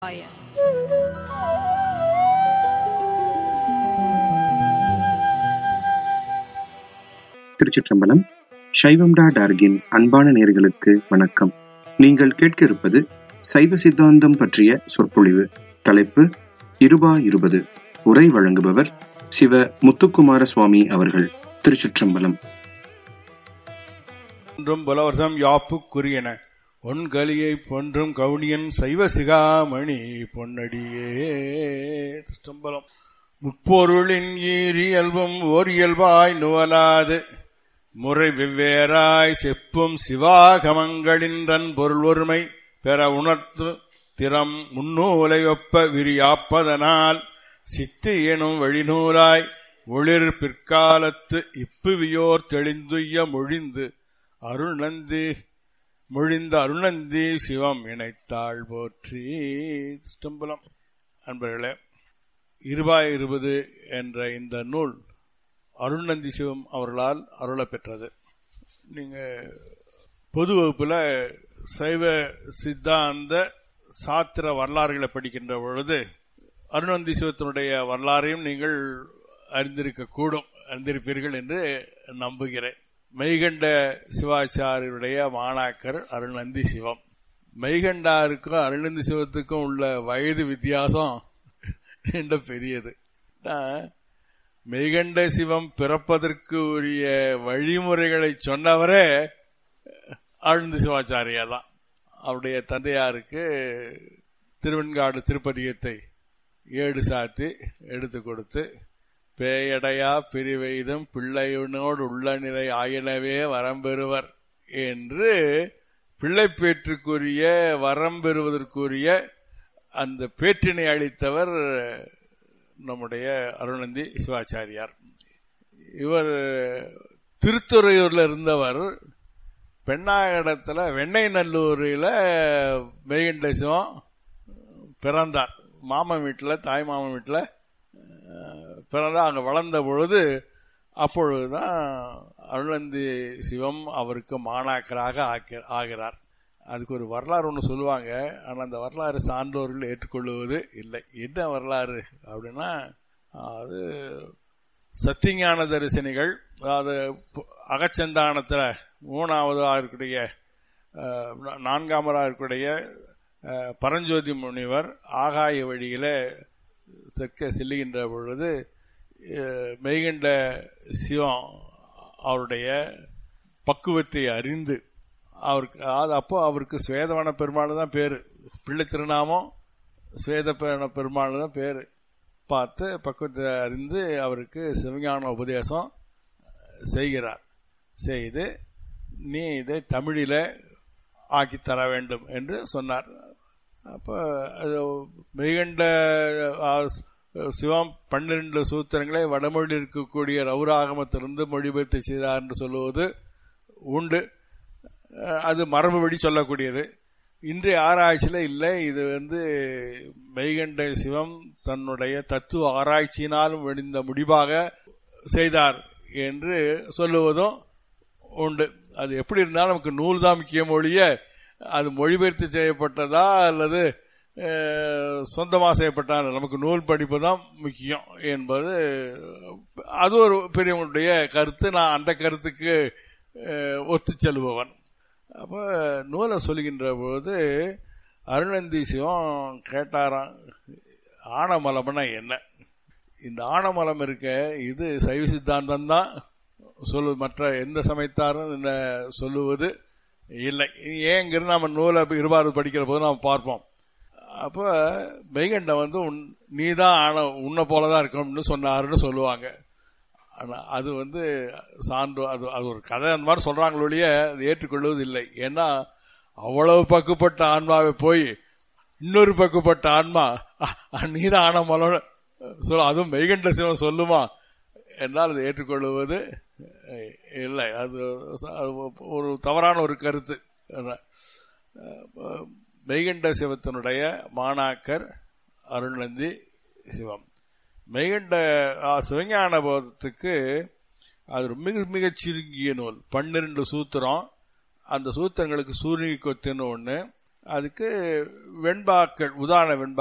ஆய திருச்சிற்றம்பலம் சைவம்டா டார்கின் அன்பான நேர்களுக்கு வணக்கம் நீங்கள் கேட்க இருப்பது சைவ சித்தாந்தம் பற்றிய சொற்பொழிவு தலைப்பு இருபா இருபது உரை வழங்குபவர் சிவ முத்துக்குமார சுவாமி அவர்கள் திருச்சிற்றம்பலம் ஒன்றும் புலவர்தம் யாப்புக்குரியன ஒன்கலியை பொன்றும் கவுனியன் சைவ சிகாமணி பொன்னடியே திருச்சம்பலம் முப்பொருளின் ஈரியல்பும் ஓர் இயல்பாய் நுவலாது முறை வெவ்வேறாய் செப்பும் சிவாகமங்களின் தன் பொருள் ஒருமை பெற உணர்த்து திறம் முன்னூலை ஒப்ப விரியாப்பதனால் சித்து எனும் வழிநூலாய் ஒளிர் பிற்காலத்து இப்புவியோர் தெளிந்துய்ய மொழிந்து அருள்நந்தி மொழிந்த அருள்நந்தி சிவம் இணைத்தாள் போற்றி ஸ்டம்பலம் அன்பர்களே இருபாய் இருபது என்ற இந்த நூல் அருள்நந்தி சிவம் அவர்களால் அருளப் பெற்றது நீங்க பொது வகுப்புல சைவ சித்தாந்த சாத்திர வரலாறுகளை படிக்கின்ற பொழுது அருணந்தி சிவத்தினுடைய வரலாறையும் நீங்கள் அறிந்திருக்க கூடும் அறிந்திருப்பீர்கள் என்று நம்புகிறேன் மெய்கண்ட சிவாச்சாரியருடைய மாணாக்கர் அருள்நந்தி சிவம் மெய்கண்டாருக்கும் அருள்நந்தி சிவத்துக்கும் உள்ள வயது வித்தியாசம் என்ற பெரியது நான் மெய்கண்ட சிவம் பிறப்பதற்கு உரிய வழிமுறைகளை சொன்னவரே அருள்நந்தி சிவாச்சாரியா தான் அவருடைய தந்தையாருக்கு திருவெண்காடு திருப்பதிகத்தை ஏடு சாத்தி எடுத்து கொடுத்து பேயடையா பிரிவெய்தும் பிள்ளையுனோடு உள்ள நிலை ஆயினவே வரம்பெறுவர் என்று பிள்ளை பேற்றுக்குரிய வரம் பெறுவதற்குரிய அந்த பேற்றினை அளித்தவர் நம்முடைய அருணந்தி சிவாச்சாரியார் இவர் திருத்துறையூர்ல இருந்தவர் பெண்ணாயிடத்துல வெண்ணெய் நல்லூரில் மெய்கண்ட சிவம் பிறந்தார் மாமன் வீட்டில் தாய் மாமன் வீட்டில் பிறந்தா அங்கே வளர்ந்த பொழுது அப்பொழுதுதான் அருளந்தி சிவம் அவருக்கு மாணாக்கராக ஆகிறார் அதுக்கு ஒரு வரலாறு ஒன்று சொல்லுவாங்க ஆனால் அந்த வரலாறு சான்றோர்கள் ஏற்றுக்கொள்வது இல்லை என்ன வரலாறு அப்படின்னா அது சத்தியஞான தரிசனிகள் அதாவது அகச்சந்தானத்தில் மூணாவதாக இருக்கக்கூடிய நான்காமதாக இருக்கக்கூடிய பரஞ்சோதி முனிவர் ஆகாய வழியில தெற்க செல்லுகின்ற பொழுது மெய்கண்ட சிவம் அவருடைய பக்குவத்தை அறிந்து அவருக்கு அது அப்போ அவருக்கு சுவேதவன பெருமாள் தான் பேரு பிள்ளை திருநாமம் சுவேத பெருமாள் தான் பேரு பார்த்து பக்குவத்தை அறிந்து அவருக்கு சிவஞான உபதேசம் செய்கிறார் செய்து நீ இதை தமிழில ஆக்கி தர வேண்டும் என்று சொன்னார் அப்போ அது மெய்கண்ட சிவம் பன்னிரண்டு சூத்திரங்களை வடமொழியில் இருக்கக்கூடிய ரவுராகமத்திலிருந்து மொழிபெயர்த்து செய்தார் என்று சொல்லுவது உண்டு அது மரபு வழி சொல்லக்கூடியது இன்றைய ஆராய்ச்சியில் இல்லை இது வந்து மெய்கண்ட சிவம் தன்னுடைய தத்துவ ஆராய்ச்சியினாலும் வெடிந்த முடிவாக செய்தார் என்று சொல்லுவதும் உண்டு அது எப்படி இருந்தாலும் நமக்கு நூல் தான் முக்கியம் ஒழிய அது மொழிபெயர்த்து செய்யப்பட்டதா அல்லது சொந்தமாக செய்யப்பட்டா நமக்கு நூல் படிப்பு தான் முக்கியம் என்பது அது ஒரு பெரியவங்களுடைய கருத்து நான் அந்த கருத்துக்கு ஒத்து செல்பவன் அப்போ நூலை சொல்கின்ற போது அருணந்தி சிவம் கேட்டாராம் ஆனமலம்னா என்ன இந்த ஆனமலம் இருக்க இது சைவ சித்தாந்தம் தான் சொல்லு மற்ற எந்த சமயத்தாரும் இந்த சொல்லுவது இல்லை ஏங்கிறது நம்ம நூலை இருபாடு படிக்கிற போது நாம் பார்ப்போம் அப்போ மெய்கண்ட வந்து நீ தான் ஆன உன்னை போலதான் இருக்கணும்னு சொன்னாருன்னு சொல்லுவாங்க ஆனால் அது வந்து சான்று அது அது ஒரு கதை அந்த மாதிரி சொல்றாங்களோ ஒழிய அது ஏற்றுக்கொள்வது இல்லை ஏன்னா அவ்வளவு பக்குப்பட்ட ஆன்மாவை போய் இன்னொரு பக்குப்பட்ட ஆன்மா நீதான் ஆன மலம் சொல்ல அதுவும் மெய்கண்ட சிவம் சொல்லுமா என்றால் அதை ஏற்றுக்கொள்வது இல்லை அது ஒரு தவறான ஒரு கருத்து மெய்கண்ட சிவத்தினுடைய மாணாக்கர் அருள்நந்தி சிவம் மெய்கண்ட சிவஞான போதத்துக்கு அது மிக மிகச் சுருங்கிய நூல் பன்னிரண்டு சூத்திரம் அந்த சூத்திரங்களுக்கு சூரிய கொத்துன்னு ஒன்று அதுக்கு வெண்பாக்கள் உதாரண வெண்பா